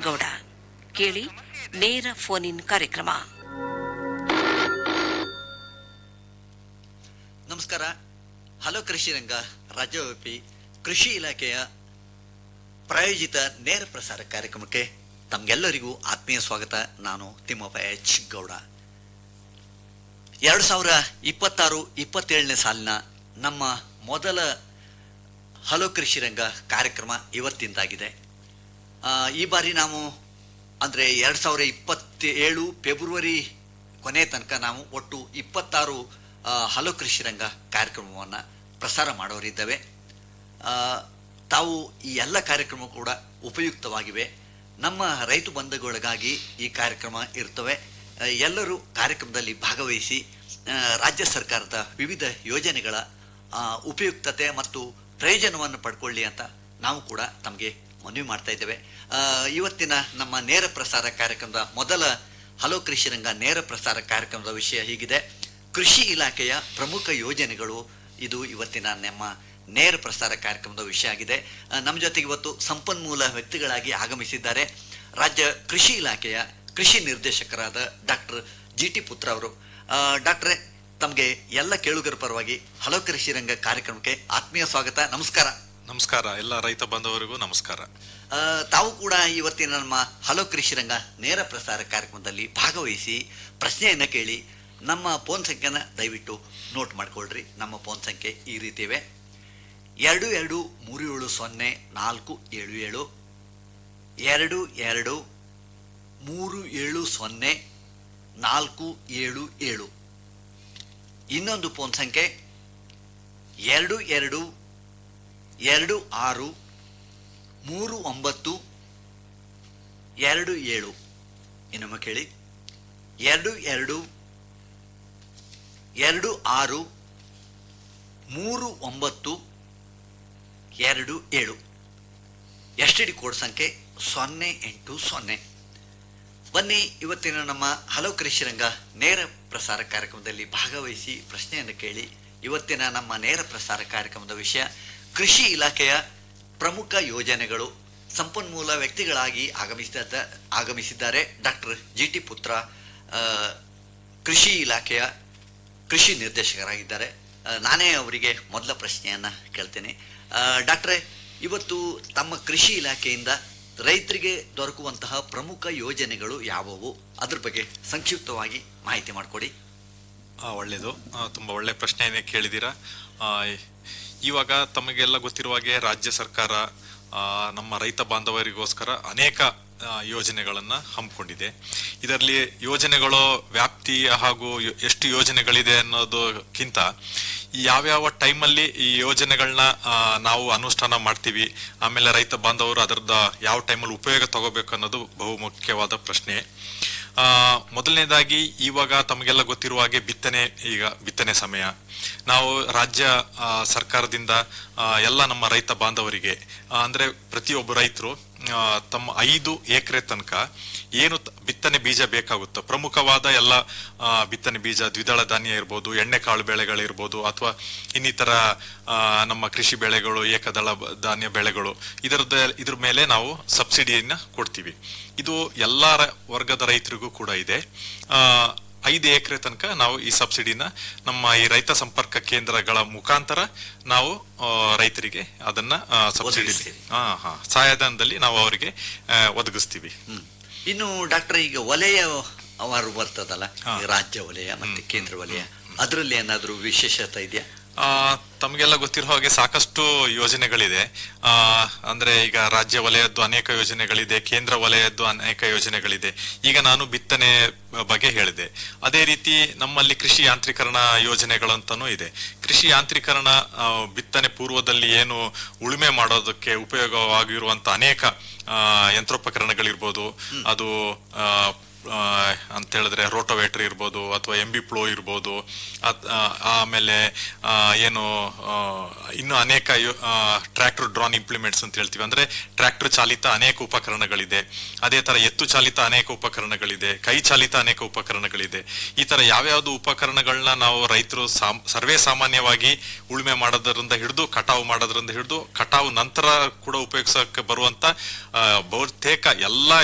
ಗೌಡ ಕೇಳಿ ನೇರ phone in ಕಾರ್ಯಕ್ರಮ ನಮಸ್ಕಾರ ಹಲೋ ಕೃಷಿ ರಂಗ ರಾಜ್ಯವ್ಯಾಪಿ ಕೃಷಿ ಇಲಾಖೆಯ ಪ್ರಾಯೋಜಿತ ನೇರ ಪ್ರಸಾರ ಕಾರ್ಯಕ್ರಮಕ್ಕೆ ತಮಗೆಲ್ಲರಿಗೂ ಆತ್ಮೀಯ ಸ್ವಾಗತ ನಾನು ತಿಮ್ಮಪ್ಪ ಎಚ್ ಗೌಡ ಎರಡು ಸಾವಿರ ಇಪ್ಪತ್ತಾರು ಇಪ್ಪತ್ತೇಳನೇ ಸಾಲಿನ ನಮ್ಮ ಮೊದಲ ಹಲೋ ಕೃಷಿ ರಂಗ ಕಾರ್ಯಕ್ರಮ ಇವತ್ತಿಂದಾಗಿದೆ ಆ, ಈ ಬಾರಿ ನಾವು ಅಂದರೆ ಎರಡು ಸಾವಿರ ಇಪ್ಪತ್ತೇಳು ಫೆಬ್ರವರಿ ಕೊನೆ ತನಕ ನಾವು ಒಟ್ಟು ಇಪ್ಪತ್ತಾರು ಆ, ಹಲೋ ಕೃಷಿ ರಂಗ ಕಾರ್ಯಕ್ರಮವನ್ನು ಪ್ರಸಾರ ಮಾಡೋರಿದ್ದೇವೆ ಆ, ತಾವು ಈ ಎಲ್ಲ ಕಾರ್ಯಕ್ರಮ ಕೂಡ ಉಪಯುಕ್ತವಾಗಿವೆ ನಮ್ಮ ರೈತ ಬಂಧುಗಳಿಗಾಗಿ ಈ ಕಾರ್ಯಕ್ರಮ ಇರ್ತವೆ ಆ, ಎಲ್ಲರೂ ಕಾರ್ಯಕ್ರಮದಲ್ಲಿ ಭಾಗವಹಿಸಿ ಆ, ರಾಜ್ಯ ಸರ್ಕಾರದ ವಿವಿಧ ಯೋಜನೆಗಳ ಆ, ಉಪಯುಕ್ತತೆ ಮತ್ತು ಪ್ರಯೋಜನವನ್ನು ಪಡ್ಕೊಳ್ಳಿ ಅಂತ ನಾವು ಕೂಡ ತಮಗೆ ಮನವಿ ಮಾಡ್ತಾ ಇದ್ದೇವೆ ಆ, ಇವತ್ತಿನ ನಮ್ಮ ನೇರ ಪ್ರಸಾರ ಕಾರ್ಯಕ್ರಮದ ಮೊದಲ ಹಲೋ ಕೃಷಿ ರಂಗ ನೇರ ಪ್ರಸಾರ ಕಾರ್ಯಕ್ರಮದ ವಿಷಯ ಹೀಗಿದೆ ಕೃಷಿ ಇಲಾಖೆಯ ಪ್ರಮುಖ ಯೋಜನೆಗಳು ಇದು ಇವತ್ತಿನ ನಮ್ಮ ನೇರ ಪ್ರಸಾರ ಕಾರ್ಯಕ್ರಮದ ವಿಷಯ ಆಗಿದೆ ಆ, ನಮ್ಮ ಜೊತೆಗೆ ಇವತ್ತು ಸಂಪನ್ಮೂಲ ವ್ಯಕ್ತಿಗಳಾಗಿ ಆಗಮಿಸಿದ್ದಾರೆ ರಾಜ್ಯ ಕೃಷಿ ಇಲಾಖೆಯ ಕೃಷಿ ನಿರ್ದೇಶಕರಾದ ಡಾಕ್ಟರ್ ಜಿ ಟಿ ಪುತ್ರ ಅವರು ಆ, ಡಾಕ್ಟ್ರೇ ತಮಗೆ ಎಲ್ಲ ಕೇಳುಗರ ಪರವಾಗಿ ಹಲೋ ಕೃಷಿ ರಂಗ ಕಾರ್ಯಕ್ರಮಕ್ಕೆ ಆತ್ಮೀಯ ಸ್ವಾಗತ ನಮಸ್ಕಾರ ನಮಸ್ಕಾರ ಎಲ್ಲ ರೈತ ಬಾಂಧವರಿಗೂ ನಮಸ್ಕಾರ ಆ, ತಾವು ಕೂಡ ಇವತ್ತಿನ ನಮ್ಮ ಹಲೋ ಕೃಷಿ ರಂಗ ನೇರ ಪ್ರಸಾರ ಕಾರ್ಯಕ್ರಮದಲ್ಲಿ ಭಾಗವಹಿಸಿ ಪ್ರಶ್ನೆಯನ್ನು ಕೇಳಿ ನಮ್ಮ ಫೋನ್ ಸಂಖ್ಯೆನ ದಯವಿಟ್ಟು ನೋಟ್ ಮಾಡ್ಕೊಳ್ರಿ ನಮ್ಮ ಫೋನ್ ಸಂಖ್ಯೆ ಈ ರೀತಿ ಇವೆ ಎರಡು ಎರಡು ಮೂರು ಏಳು ಸೊನ್ನೆ ನಾಲ್ಕು ಏಳು ಏಳು ಎರಡು ಎರಡು ಮೂರು ಏಳು ಸೊನ್ನೆ ನಾಲ್ಕು ಏಳು ಏಳು ಇನ್ನೊಂದು ಫೋನ್ ಸಂಖ್ಯೆ ಎರಡು ಎರಡು ಎರಡು ಆರು ಮೂರು ಒಂಬತ್ತು ಎರಡು ಏಳು ಇನ್ನೊಮ್ಮೆ ಕೇಳಿ ಎರಡು ಎರಡು ಎರಡು ಆರು ಮೂರು ಒಂಬತ್ತು ಎರಡು ಏಳು ಎಸ್ ಟಿ ಡಿ ಕೋಡ್ ಸಂಖ್ಯೆ ಸೊನ್ನೆ ಎಂಟು ಸೊನ್ನೆ ಬನ್ನಿ ಇವತ್ತಿನ ನಮ್ಮ ಹಲೋ ಕೃಷಿ ರಂಗ ನೇರ ಪ್ರಸಾರ ಕಾರ್ಯಕ್ರಮದಲ್ಲಿ ಭಾಗವಹಿಸಿ ಪ್ರಶ್ನೆಯನ್ನು ಕೇಳಿ ಇವತ್ತಿನ ನಮ್ಮ ನೇರ ಪ್ರಸಾರ ಕಾರ್ಯಕ್ರಮದ ವಿಷಯ ಕೃಷಿ ಇಲಾಖೆಯ ಪ್ರಮುಖ ಯೋಜನೆಗಳು ಸಂಪನ್ಮೂಲ ವ್ಯಕ್ತಿಗಳಾಗಿ ಆಗಮಿಸಿದ ಆಗಮಿಸಿದ್ದಾರೆ ಡಾಕ್ಟರ್ ಜಿ ಟಿ ಪುತ್ರ ಆ, ಕೃಷಿ ಇಲಾಖೆಯ ಕೃಷಿ ನಿರ್ದೇಶಕರಾಗಿದ್ದಾರೆ ಆ, ನಾನೇ ಅವರಿಗೆ ಮೊದಲ ಪ್ರಶ್ನೆಯನ್ನು ಕೇಳ್ತೇನೆ ಆ, ಡಾಕ್ಟ್ರೇ ಇವತ್ತು ತಮ್ಮ ಕೃಷಿ ಇಲಾಖೆಯಿಂದ ರೈತರಿಗೆ ದೊರಕುವಂತಹ ಪ್ರಮುಖ ಯೋಜನೆಗಳು ಯಾವುವು ಅದ್ರ ಬಗ್ಗೆ ಸಂಕ್ಷಿಪ್ತವಾಗಿ ಮಾಹಿತಿ ಮಾಡಿಕೊಡಿ ಆ, ಒಳ್ಳೇದು ಆ, ತುಂಬಾ ಒಳ್ಳೆ ಪ್ರಶ್ನೆಯನ್ನೇ ಕೇಳಿದ್ದೀರಾ ಆ, ಇವಾಗ ತಮಗೆಲ್ಲ ಗೊತ್ತಿರುವ ಹಾಗೆ ರಾಜ್ಯ ಸರ್ಕಾರ ಆ, ನಮ್ಮ ರೈತ ಬಾಂಧವರಿಗೋಸ್ಕರ ಅನೇಕ ಆ, ಯೋಜನೆಗಳನ್ನ ಹಮ್ಮಿಕೊಂಡಿದೆ ಇದರಲ್ಲಿ ಯೋಜನೆಗಳು ವ್ಯಾಪ್ತಿ ಹಾಗೂ ಯೋ- ಎಷ್ಟು ಯೋಜನೆಗಳಿದೆ ಅನ್ನೋದಕ್ಕಿಂತ ಈ ಯಾವ್ಯಾವ ಟೈಮಲ್ಲಿ ಈ ಯೋಜನೆಗಳನ್ನ ನಾವು ಅನುಷ್ಠಾನ ಮಾಡ್ತೀವಿ ಆಮೇಲೆ ರೈತ ಬಾಂಧವರು ಅದರದ ಯಾವ ಟೈಮಲ್ಲಿ ಉಪಯೋಗ ತಗೋಬೇಕು ಅನ್ನೋದು ಬಹು ಮುಖ್ಯವಾದ ಪ್ರಶ್ನೆ ಆ, ಮೊದಲನೇದಾಗಿ ಇವಾಗ ತಮಗೆಲ್ಲ ಗೊತ್ತಿರುವ ಹಾಗೆ ಬಿತ್ತನೆ ಈಗ ಬಿತ್ತನೆ ಸಮಯ ನಾವು ರಾಜ್ಯ ಆ, ಸರ್ಕಾರದಿಂದ ಆ, ಎಲ್ಲ ನಮ್ಮ ರೈತ ಬಾಂಧವರಿಗೆ ಆ, ಅಂದ್ರೆ ಪ್ರತಿಯೊಬ್ಬ ರೈತರು ಆ, ತಮ್ಮ ಐದು ಎಕರೆ ತನಕ ಏನು ತ- ಬಿತ್ತನೆ ಬೀಜ ಬೇಕಾಗುತ್ತೋ ಪ್ರಮುಖವಾದ ಎಲ್ಲ ಆ, ಬಿತ್ತನೆ ಬೀಜ ದ್ವಿದಳ ಧಾನ್ಯ ಇರ್ಬೋದು ಎಣ್ಣೆಕಾಳು ಬೆಳೆಗಳಿರ್ಬೋದು ಅಥವಾ ಇನ್ನಿತರ ಆ, ನಮ್ಮ ಕೃಷಿ ಬೆಳೆಗಳು ಏಕದಳ ಬ- ಧಾನ್ಯ ಬೆಳೆಗಳು ಇದರದ ಇದ್ರ ಮೇಲೆ ನಾವು ಸಬ್ಸಿಡಿಯನ್ನ ಕೊಡ್ತೀವಿ ಇದು ಎಲ್ಲಾ ರ- ವರ್ಗದ ರೈತರಿಗೂ ಕೂಡ ಇದೆ ಆ, ಐದು ಎಕರೆ ತನಕ ನಾವು ಈ ಸಬ್ಸಿಡಿನ ನಮ್ಮ ಈ ರೈತ ಸಂಪರ್ಕ ಕೇಂದ್ರಗಳ ಮುಖಾಂತರ ನಾವು ಆ, ರೈತರಿಗೆ ಅದನ್ನ ಆ, ಸಬ್ಸಿಡಿ ಒದಗಿಸ್ತೀರಿ. ಹಾ ಹಾ ಸಹಾಯಧನದಲ್ಲಿ ನಾವು ಅವರಿಗೆ ಆ, ಒದಗಿಸ್ತೀವಿ ಹ್ಮ್. ಇನ್ನು ಡಾಕ್ಟರ್ ಈಗ ವಲಯ ಅವರು ಬರ್ತದಲ್ಲ ಹಾ. ಈ ರಾಜ್ಯ ವಲಯ ಮತ್ತೆ ಕೇಂದ್ರ ವಲಯ ಅದರಲ್ಲಿ ಏನಾದರೂ ವಿಶೇಷತೆ ಇದೆಯಾ ಆ, ತಮಗೆಲ್ಲ ಗೊತ್ತಿರೋ ಹಾಗೆ ಸಾಕಷ್ಟು ಯೋಜನೆಗಳಿದೆ ಆ, ಅಂದ್ರೆ ಈಗ ರಾಜ್ಯ ವಲಯದ್ದು ಅನೇಕ ಯೋಜನೆಗಳಿದೆ ಕೇಂದ್ರ ವಲಯದ್ದು ಅನೇಕ ಯೋಜನೆಗಳಿದೆ ಈಗ ನಾನು ಬಿತ್ತನೆ ಬಗ್ಗೆ ಹೇಳಿದೆ ಅದೇ ರೀತಿ ನಮ್ಮಲ್ಲಿ ಕೃಷಿ ಯಾಂತ್ರೀಕರಣ ಯೋಜನೆಗಳಂತಾನೂ ಇದೆ ಕೃಷಿ ಯಾಂತ್ರೀಕರಣ ಆ, ಬಿತ್ತನೆ ಪೂರ್ವದಲ್ಲಿ ಏನು ಉಳುಮೆ ಮಾಡೋದಕ್ಕೆ ಉಪಯೋಗವಾಗಿರುವಂತ ಅನೇಕ ಆ, ಯಂತ್ರೋಪಕರಣಗಳಿರ್ಬೋದು ಅದು ಆ, ಆ, ಅಂತ ಹೇಳಿದ್ರೆ ರೋಟೋವೇಟರ್ ಇರ್ಬೋದು ಅಥವಾ ಎಂ ಬಿ ಪ್ಲೋ ಇರ್ಬೋದು ಅತ್- ಆ, ಆಮೇಲೆ ಆ, ಏನು ಆ, ಇನ್ನು ಅನೇಕ ಟ್ರ್ಯಾಕ್ಟರ್ ಡ್ರಾನ್ ಇಂಪ್ಲಿಮೆಂಟ್ಸ್ ಅಂತ ಹೇಳ್ತೀವಿ ಅಂದ್ರೆ ಟ್ರ್ಯಾಕ್ಟರ್ ಚಾಲಿತ ಅನೇಕ ಉಪಕರಣಗಳಿದೆ ಅದೇ ತರ ಎತ್ತು ಚಾಲಿತ ಅನೇಕ ಉಪಕರಣಗಳಿದೆ ಕೈ ಚಾಲಿತ ಅನೇಕ ಉಪಕರಣಗಳಿದೆ ಈ ತರ ಯಾವ್ಯಾವ್ದು ಉಪಕರಣಗಳನ್ನ ನಾವು ರೈತರು ಸಾಮ್ ಸರ್ವೇ ಸಾಮಾನ್ಯವಾಗಿ ಉಳುಮೆ ಮಾಡೋದ್ರಿಂದ ಹಿಡಿದು ಕಟಾವು ಮಾಡೋದ್ರಿಂದ ಹಿಡಿದು ಕಟಾವು ನಂತರ ಕೂಡ ಉಪಯೋಗಿಸಕ್ಕೆ ಬರುವಂತ ಆ, ಬಹುತೇಕ ಎಲ್ಲಾ